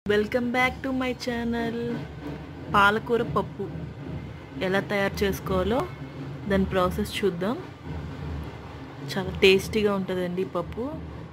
welcome back to my channel పాలకూర పప్పు ఎలా తయారు చేసుకోవాలో దాని ప్రాసెస్ చూద్దాం చాలా టేస్టీగా ఉంటుందండి ఈ పప్పు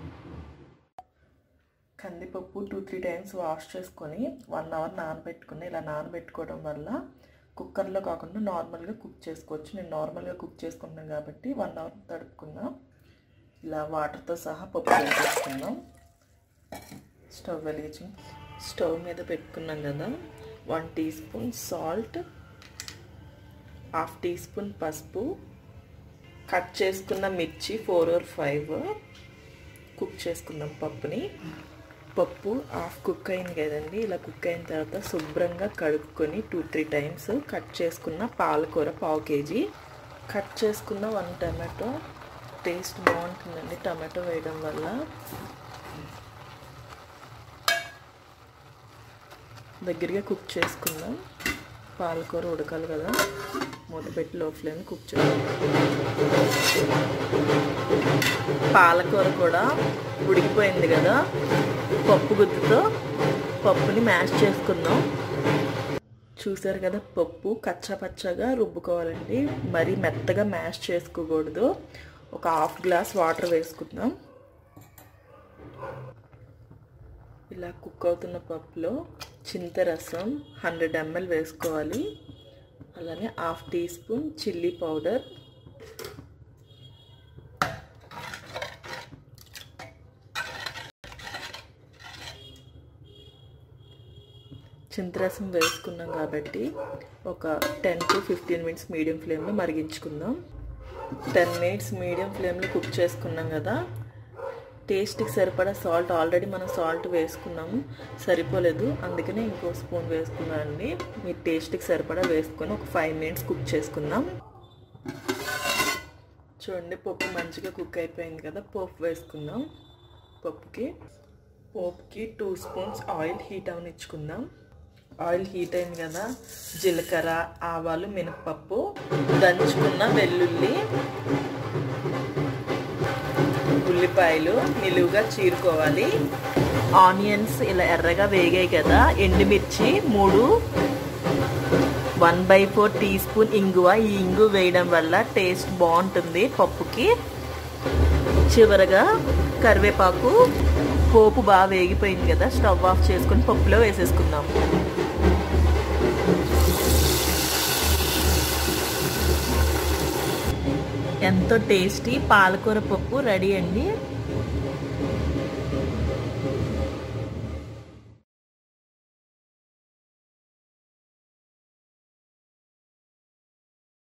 కందిపప్పు టూ త్రీ టైమ్స్ వాష్ చేసుకొని వన్ అవర్ నానబెట్టుకుని ఇలా నానబెట్టుకోవడం వల్ల కుక్కర్లో కాకుండా నార్మల్గా కుక్ చేసుకోవచ్చు నేను నార్మల్గా కుక్ చేసుకుంటున్నాను కాబట్టి వన్ అవర్ తడుపుకున్నా ఇలా వాటర్తో సహా పప్పు వేసేసుకుందాం స్టవ్ వెలిగించి స్టవ్ మీద పెట్టుకున్నాం కదా one teaspoon salt half teaspoon పసుపు కట్ చేసుకున్న మిర్చి ఫోర్ ఆర్ ఫైవ్ కుక్ చేసుకుందాం పప్పుని పప్పు హాఫ్ కుక్ అయింది కదండి ఇలా కుక్ అయిన తర్వాత శుభ్రంగా కడుక్కొని టూ త్రీ టైమ్స్ కట్ చేసుకున్న పాలకూర పావు కేజీ కట్ చేసుకున్న వన్ టమాటో టేస్ట్ బాగుంటుందండి టమాటో వేయడం వల్ల దగ్గరగా కుక్ చేసుకుందాం పాలకూర ఉడకాలి కదా మూత పెట్టి లో ఫ్లేమ్ కుక్ చేద్దాం పాలకూర కూడా ఉడికిపోయింది కదా పప్పు గుత్తుతో పప్పుని మ్యాష్ చేసుకుందాం చూసారు కదా పప్పు కచ్చా పచ్చగా రుబ్బుకోవాలండి మరీ మెత్తగా మ్యాష్ చేసుకోకూడదు ఒక హాఫ్ గ్లాస్ వాటర్ వేసుకుందాం ఇలా కుక్ అవుతున్న పప్పులో చింతరసం హండ్రెడ్ ఎంఎల్ వేసుకోవాలి అలానే half teaspoon chilli powder చింతరసం వేసుకున్నాం కాబట్టి ఒక ten to fifteen minutes medium ఫ్లేమ్లో మరిగించుకుందాం టెన్ మినిట్స్ మీడియం ఫ్లేమ్లో కుక్ చేసుకున్నాం కదా టేస్ట్కి సరిపడా సాల్ట్ ఆల్రెడీ మనం సాల్ట్ వేసుకున్నాము సరిపోలేదు అందుకనే ఇంకో స్పూన్ వేసుకున్నాను అండి మీ టేస్ట్కి సరిపడా వేసుకొని ఒక ఫైవ్ మినిట్స్ కుక్ చేసుకుందాం చూడండి పప్పు మంచిగా కుక్ అయిపోయింది కదా పప్పు వేసుకుందాం పప్పుకి పప్పుకి టూ స్పూన్స్ ఆయిల్ హీట్ అవనిచ్చుకుందాం ఆయిల్ హీట్ అయింది కదా జీలకర్ర ఆవాలు మినపప్పు దంచుకున్న వెల్లుల్లి ఉల్లిపాయలు నిలువుగా చీరుకోవాలి ఆనియన్స్ ఇలా ఎర్రగా వేగాయి కదా ఎండుమిర్చి మూడు one by four teaspoon ఇంగువ ఈ ఇంగు వేయడం వల్ల టేస్ట్ బాగుంటుంది పప్పుకి చివరగా కరివేపాకు పోపు బాగా వేగిపోయింది కదా స్టవ్ ఆఫ్ చేసుకొని పప్పులో వేసేసుకుందాం ఎంతో టేస్టీ పాలకూర పప్పు రెడీ అండి